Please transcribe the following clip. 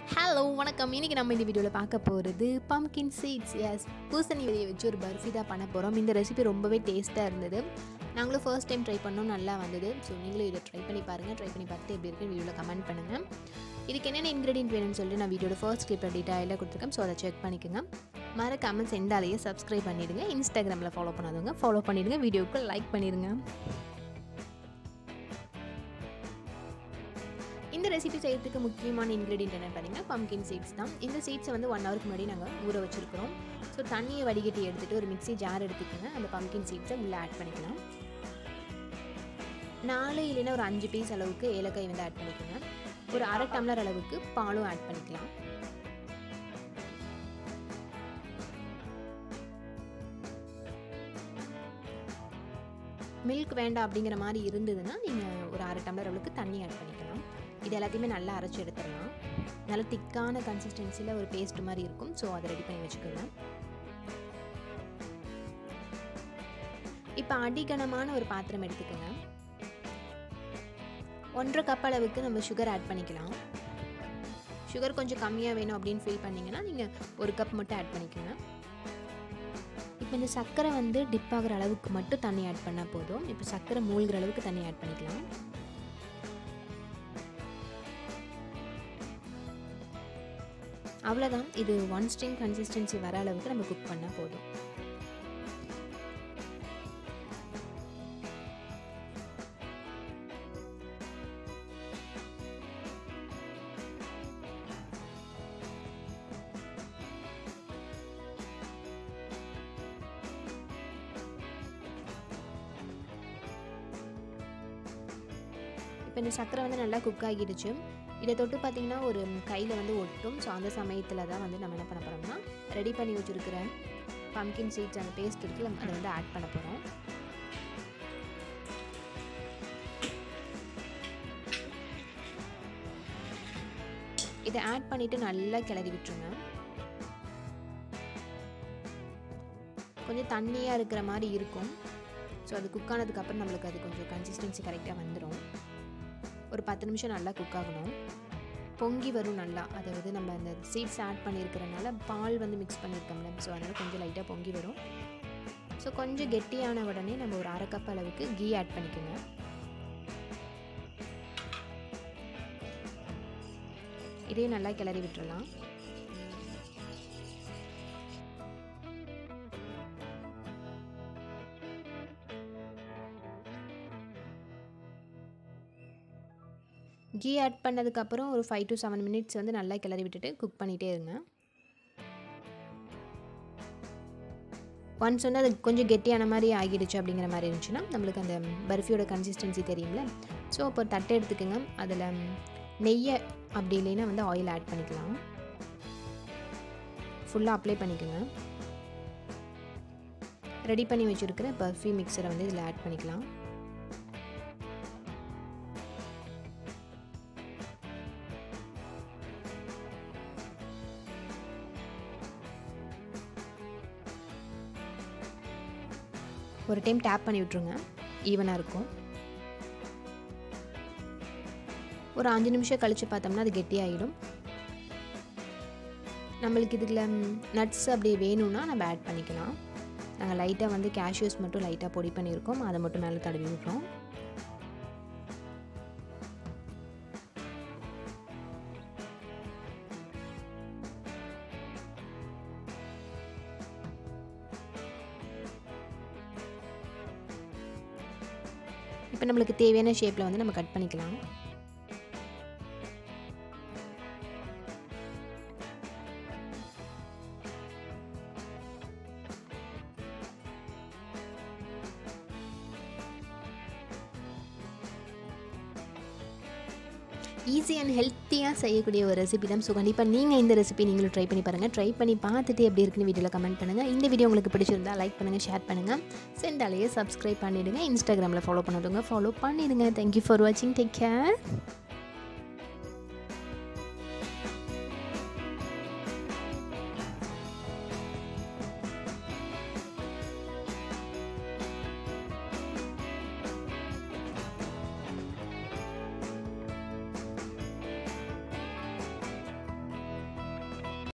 hello வணக்கம் இன்றைக்கி நம்ம இந்த வீடியோவில் பார்க்க போகிறது பம்கின் சீட்ஸ் எஸ் பூசணி விதையை வச்சு ஒரு பர்ஃபி தான் பண்ண போகிறோம் இந்த ரெசிபி ரொம்பவே டேஸ்ட்டாக இருந்தது நாங்களும் ஃபர்ஸ்ட் டைம் ட்ரை பண்ணோம் நல்லா வந்தது ஸோ நீங்களும் இதை ட்ரை பண்ணி பாருங்கள் ட்ரை பண்ணி பார்த்துட்டு எப்படி இருக்குன்னு வீடியோவில் கமெண்ட் பண்ணுங்கள் இதுக்கு என்னென்ன இன்க்ரீடியன்ட் வேணும்னு சொல்லிட்டு நான் வீடியோட ஃபர்ஸ்ட் கிளிப்பில் டீட்டெயிலாக கொடுத்துருக்கேன் ஸோ அதை செக் பண்ணிக்கோங்க மறக்காமல் செந்தாலேயே சப்ஸ்கிரைப் பண்ணிடுங்க இன்ஸ்டாகிராமில் ஃபாலோ பண்ணாதவங்க ஃபாலோ பண்ணிடுங்க வீடியோவுக்கு லைக் பண்ணிடுங்க இந்த ரெசிபி செய்யறதுக்கு முக்கியமான இன்க்ரீடியன்ட் என்ன பார்த்தீங்கன்னா பம்கின் சீட்ஸ் தான் இந்த சீட்ஸை வந்து ஒன் ஹவருக்கு முன்னாடி நாங்கள் ஊற வச்சுருக்கிறோம் ஸோ தண்ணியை வடிகட்டி எடுத்துகிட்டு ஒரு மிக்ஸி ஜார் எடுத்துக்கோங்க அந்த பம்கின் சீட்ஸை உள்ளே ஆட் பண்ணிக்கலாம் நாலு இல்லைன்னா ஒரு அஞ்சு பீஸ் அளவுக்கு ஏலக்காய் வந்து ஆட் பண்ணிக்கோங்க ஒரு அரை டம்ளர் அளவுக்கு பாலும் ஆட் பண்ணிக்கலாம் மில்க் வேண்டாம் அப்படிங்கிற மாதிரி இருந்ததுன்னா நீங்கள் ஒரு அரை டம்ளர் அளவுக்கு தண்ணி ஆட் பண்ணிக்கலாம் இது எல்லாத்தையுமே நல்லா அரைச்சி எடுத்துடலாம் நல்ல திக்கான கன்சிஸ்டன்சியில் ஒரு பேஸ்ட் மாதிரி இருக்கும் ஸோ அதை ரெடி பண்ணி வச்சுக்கோங்க இப்போ அடிகனமான ஒரு பாத்திரம் எடுத்துக்கோங்க ஒன்றரை கப் அளவுக்கு நம்ம சுகர் ஆட் பண்ணிக்கலாம் சுகர் கொஞ்சம் கம்மியாக வேணும் அப்படின்னு ஃபீல் பண்ணிங்கன்னா நீங்கள் ஒரு கப் மட்டும் ஆட் பண்ணிக்கோங்க இப்போ இந்த சர்க்கரை வந்து டிப் ஆகிற அளவுக்கு மட்டும் தண்ணி ஆட் பண்ணால் போதும் இப்போ சர்க்கரை மூழ்கிற அளவுக்கு தண்ணி ஆட் பண்ணிக்கலாம் அவ்வளோதான் இது ஒன் ஸ்ட்ரிங் கன்சிஸ்டன்சி வர அளவுக்கு நம்ம குக் பண்ணால் போதும் இப்போ இந்த சர்க்கரை வந்து நல்லா குக் ஆகிடுச்சு இதை தொட்டு பார்த்திங்கன்னா ஒரு கையில் வந்து ஒட்டும் ஸோ அந்த சமயத்தில் தான் வந்து நம்ம என்ன பண்ண போகிறோம்னா ரெடி பண்ணி வச்சுருக்கிற பம்கின் சீட்ஸ் அந்த பேஸ்ட் இருக்குது அதை வந்து ஆட் பண்ண போகிறோம் இதை ஆட் பண்ணிவிட்டு நல்லா கிளறி விட்டுருங்க கொஞ்சம் தண்ணியாக இருக்கிற மாதிரி இருக்கும் ஸோ அது குக் ஆனதுக்கப்புறம் நம்மளுக்கு அது கொஞ்சம் கன்சிஸ்டன்சி கரெக்டாக வந்துடும் ஒரு பத்து நிமிஷம் நல்லா குக் ஆகணும் பொங்கி வரும் நல்லா அதாவது நம்ம அந்த சீட்ஸ் ஆட் பண்ணியிருக்கிறனால பால் வந்து மிக்ஸ் பண்ணியிருக்கோம்ல ஸோ அதனால் கொஞ்சம் லைட்டாக பொங்கி வரும் ஸோ கொஞ்சம் கெட்டியான உடனே நம்ம ஒரு அரை கப் அளவுக்கு கீ ஆட் பண்ணிக்கோங்க இதையும் நல்லா கிளறி விட்டுறலாம் கீ ஆட் பண்ணதுக்கப்புறம் ஒரு ஃபைவ் டு செவன் மினிட்ஸ் வந்து நல்லா கிளறி விட்டுட்டு குக் பண்ணிகிட்டே இருங்க ஒன்ஸ் வந்து அது கொஞ்சம் கெட்டியான மாதிரி ஆகிடுச்சு அப்படிங்கிற மாதிரி இருந்துச்சுன்னா நம்மளுக்கு அந்த பர்ஃபியோட கன்சிஸ்டன்சி தெரியும்ல ஸோ அப்போ தட்டை எடுத்துக்கோங்க அதில் நெய்யை அப்படி இல்லைன்னா வந்து ஆயில் ஆட் பண்ணிக்கலாம் ஃபுல்லாக அப்ளை பண்ணிக்கோங்க ரெடி பண்ணி வச்சுருக்கிற பர்ஃபி மிக்சரை வந்து இதில் ஆட் பண்ணிக்கலாம் ஒரு டைம் டேப் பண்ணி விட்ருங்க ஈவனாக இருக்கும் ஒரு அஞ்சு நிமிஷம் கழித்து பார்த்தோம்னா அது கெட்டியாகிடும் நம்மளுக்கு இதில் நட்ஸ் அப்படி வேணும்னா நம்ம ஆட் பண்ணிக்கலாம் நாங்கள் லைட்டாக வந்து கேஷ்யூஸ் மட்டும் லைட்டாக பொடி பண்ணியிருக்கோம் அதை மட்டும் மேலே தடவி விட்றோம் இப்போ நம்மளுக்கு தேவையான ஷேப்பில் வந்து நம்ம கட் பண்ணிக்கலாம் ஈஸி அண்ட் ஹெல்த்தியாக செய்யக்கூடிய ஒரு ரெசிபி தான் ஸோ கண்டிப்பாக நீங்கள் இந்த ரெசிபி நீங்களும் ட்ரை பண்ணி பாருங்கள் ட்ரை பண்ணி பார்த்துட்டு எப்படி இருக்குன்னு வீடியோவில் கமெண்ட் பண்ணுங்கள் இந்த வீடியோ உங்களுக்கு பிடிச்சிருந்தா லைக் பண்ணுங்கள் ஷேர் பண்ணுங்கள் சென்டாலேயே சப்ஸ்கிரைப் பண்ணிவிடுங்க இன்ஸ்டாகிராமில் ஃபாலோ பண்ணிவிடுங்க ஃபாலோ பண்ணிவிடுங்க தேங்க்யூ ஃபார் வாட்சிங் டேக் கேர்